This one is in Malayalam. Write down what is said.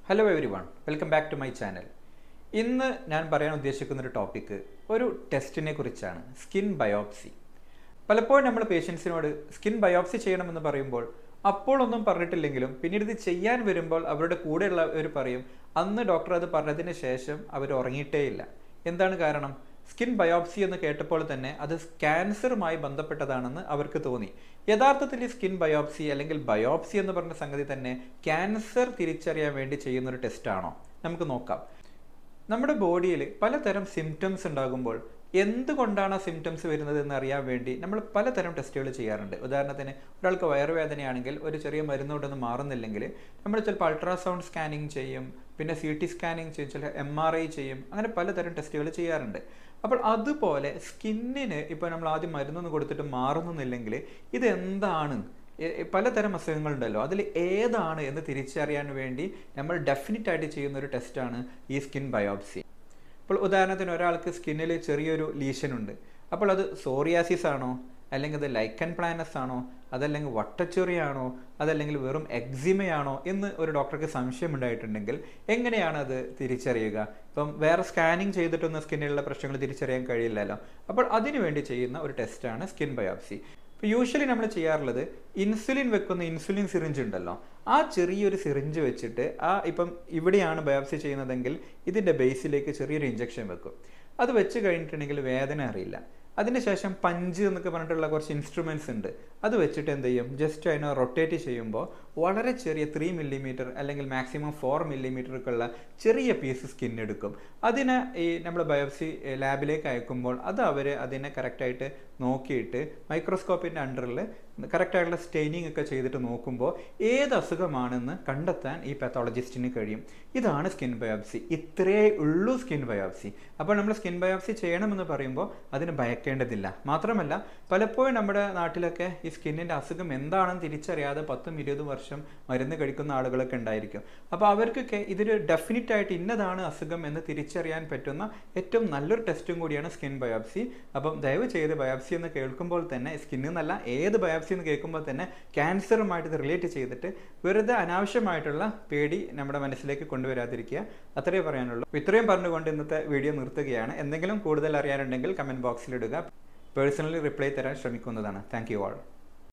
hello everyone welcome back to my channel ഇന്ന് ഞാൻ പറയാൻ ഉദ്ദേശിക്കുന്ന ഒരു ടോപ്പിക്ക് ഒരു ടെസ്റ്റിനെ കുറിച്ചാണ് സ്കിൻ ബയോപ്സി പലപ്പോഴും നമ്മൾ പേഷ്യൻസിനോട് സ്കിൻ ബയോപ്സി ചെയ്യണമെന്ന് പറയുമ്പോൾ അപ്പോൾ ഒന്നും പറഞ്ഞിട്ടില്ലെങ്കിലും പിന്നീട് ഇത് ചെയ്യാൻ വരുമ്പോൾ അവരുടെ കൂടെയുള്ളവർ പറയും അന്ന് ഡോക്ടർ അത് പറഞ്ഞതിന് ശേഷം അവർ ഉറങ്ങിയിട്ടേയില്ല എന്താണ് കാരണം സ്കിൻ ബയോപ്സി എന്ന് കേട്ടപ്പോൾ തന്നെ അത് ക്യാൻസറുമായി ബന്ധപ്പെട്ടതാണെന്ന് അവർക്ക് തോന്നി യഥാർത്ഥത്തിൽ ഈ സ്കിൻ ബയോപ്സി അല്ലെങ്കിൽ ബയോപ്സി എന്ന് പറഞ്ഞ സംഗതി തന്നെ ക്യാൻസർ തിരിച്ചറിയാൻ വേണ്ടി ചെയ്യുന്ന ഒരു ടെസ്റ്റാണോ നമുക്ക് നോക്കാം നമ്മുടെ ബോഡിയിൽ പലതരം സിംറ്റംസ് ഉണ്ടാകുമ്പോൾ എന്തുകൊണ്ടാണ് ആ സിംറ്റംസ് വരുന്നത് എന്ന് അറിയാൻ വേണ്ടി നമ്മൾ പലതരം ടെസ്റ്റുകൾ ചെയ്യാറുണ്ട് ഉദാഹരണത്തിന് ഒരാൾക്ക് വയറുവേദനയാണെങ്കിൽ ഒരു ചെറിയ മരുന്നുകൊണ്ടൊന്നും മാറുന്നില്ലെങ്കിൽ നമ്മൾ ചിലപ്പോൾ അൾട്രാസൗണ്ട് സ്കാനിങ് ചെയ്യും പിന്നെ സി ടി സ്കാനിങ് ചെയ്യും ചില എം ആർ ഐ ചെയ്യും അങ്ങനെ പലതരം ടെസ്റ്റുകൾ ചെയ്യാറുണ്ട് അപ്പോൾ അതുപോലെ സ്കിന്നിന് ഇപ്പോൾ നമ്മൾ ആദ്യം മരുന്നൊന്നും കൊടുത്തിട്ട് മാറുന്നില്ലെങ്കിൽ ഇതെന്താണ് പലതരം അസുഖങ്ങളുണ്ടല്ലോ അതിൽ ഏതാണ് എന്ന് തിരിച്ചറിയാൻ വേണ്ടി നമ്മൾ ഡെഫിനറ്റ് ആയിട്ട് ചെയ്യുന്ന ഒരു ടെസ്റ്റാണ് ഈ സ്കിൻ ബയോപ്സി ഇപ്പോൾ ഉദാഹരണത്തിന് ഒരാൾക്ക് സ്കിന്നിൽ ചെറിയൊരു ലീഷൻ ഉണ്ട് അപ്പോൾ അത് സോറിയാസിസ് ആണോ അല്ലെങ്കിൽ അത് ലൈക്കൻ പ്ലാനസ് ആണോ അതല്ലെങ്കിൽ വട്ടച്ചൊറിയാണോ അതല്ലെങ്കിൽ വെറും എക്സിമയാണോ എന്ന് ഒരു ഡോക്ടർക്ക് സംശയം ഉണ്ടായിട്ടുണ്ടെങ്കിൽ എങ്ങനെയാണ് അത് തിരിച്ചറിയുക ഇപ്പം വേറെ സ്കാനിങ് ചെയ്തിട്ടൊന്നും സ്കിന്നിലുള്ള പ്രശ്നങ്ങൾ തിരിച്ചറിയാൻ കഴിയില്ലല്ലോ അപ്പോൾ അതിനു വേണ്ടി ചെയ്യുന്ന ഒരു ടെസ്റ്റാണ് സ്കിൻ ബയോപ്സി ഇപ്പോൾ യൂഷ്വലി നമ്മൾ ചെയ്യാറുള്ളത് ഇൻസുലിൻ വെക്കുന്ന ഇൻസുലിൻ സിറിഞ്ച് ഉണ്ടല്ലോ ആ ചെറിയൊരു സിറിഞ്ച് വെച്ചിട്ട് ആ ഇപ്പം ഇവിടെയാണ് ബയോപ്സി ചെയ്യുന്നതെങ്കിൽ ഇതിൻ്റെ ബേസിലേക്ക് ചെറിയൊരു ഇഞ്ചക്ഷൻ വെക്കും അത് വെച്ച് കഴിഞ്ഞിട്ടുണ്ടെങ്കിൽ വേദന അറിയില്ല അതിനുശേഷം പഞ്ച് എന്നൊക്കെ പറഞ്ഞിട്ടുള്ള കുറച്ച് ഇൻസ്ട്രുമെൻറ്റ്സ് ഉണ്ട് അത് വെച്ചിട്ട് എന്ത് ചെയ്യും ജസ്റ്റ് അതിനെ റൊട്ടേറ്റ് ചെയ്യുമ്പോൾ വളരെ ചെറിയ ത്രീ മില്ലിമീറ്റർ അല്ലെങ്കിൽ മാക്സിമം ഫോർ മില്ലിമീറ്ററൊക്കെയുള്ള ചെറിയ പീസ് സ്കിൻ എടുക്കും അതിനെ ഈ നമ്മൾ ബയോപ്സി ലാബിലേക്ക് അയക്കുമ്പോൾ അത് അവർ അതിനെ കറക്റ്റായിട്ട് നോക്കിയിട്ട് മൈക്രോസ്കോപ്പിൻ്റെ അണ്ടറിൽ കറക്റ്റായിട്ടുള്ള സ്റ്റെയിനിങ് ഒക്കെ ചെയ്തിട്ട് നോക്കുമ്പോൾ ഏത് അസുഖമാണെന്ന് കണ്ടെത്താൻ ഈ പാത്തോളജിസ്റ്റിന് കഴിയും ഇതാണ് സ്കിൻ ബയോപ്സി ഇത്രയേ ഉള്ളൂ സ്കിൻ ബയോപ്സി അപ്പോൾ നമ്മൾ സ്കിൻ ബയോപ്സി ചെയ്യണമെന്ന് പറയുമ്പോൾ അതിന് ഭയക്കേണ്ടതില്ല മാത്രമല്ല പലപ്പോഴും നമ്മുടെ നാട്ടിലൊക്കെ ഈ സ്കിന്നിൻ്റെ അസുഖം എന്താണെന്ന് തിരിച്ചറിയാതെ പത്തും ഇരുപതും വർഷം മരുന്ന് കഴിക്കുന്ന ആളുകളൊക്കെ ഉണ്ടായിരിക്കും അപ്പോൾ അവർക്കൊക്കെ ഇതൊരു ഡെഫിനറ്റ് ആയിട്ട് ഇന്നതാണ് അസുഖം എന്ന് തിരിച്ചറിയാൻ പറ്റുന്ന ഏറ്റവും നല്ലൊരു ടെസ്റ്റും കൂടിയാണ് സ്കിൻ ബയോപ്സി അപ്പം ദയവ് ചെയ്ത് ബയോപ്സി എന്ന് കേൾക്കുമ്പോൾ തന്നെ സ്കിന്നിൽ നിന്നല്ല ഏത് ബയോപ്സി എന്ന് കേൾക്കുമ്പോൾ തന്നെ ക്യാൻസറുമായിട്ട് ഇത് റിലേറ്റ് ചെയ്തിട്ട് വെറുതെ അനാവശ്യമായിട്ടുള്ള പേടി നമ്മുടെ മനസ്സിലേക്ക് കൊണ്ടുവരാതിരിക്കുക അത്രയേ പറയാനുള്ളൂ ഇത്രയും പറഞ്ഞുകൊണ്ട് ഇന്നത്തെ വീഡിയോ നിർത്തുകയാണ് എന്തെങ്കിലും കൂടുതൽ അറിയാനുണ്ടെങ്കിൽ കമൻറ്റ് ബോക്സിൽ ഇടുക പേഴ്സണലി റിപ്ലൈ തരാൻ ശ്രമിക്കുന്നതാണ് താങ്ക് യു ആൾ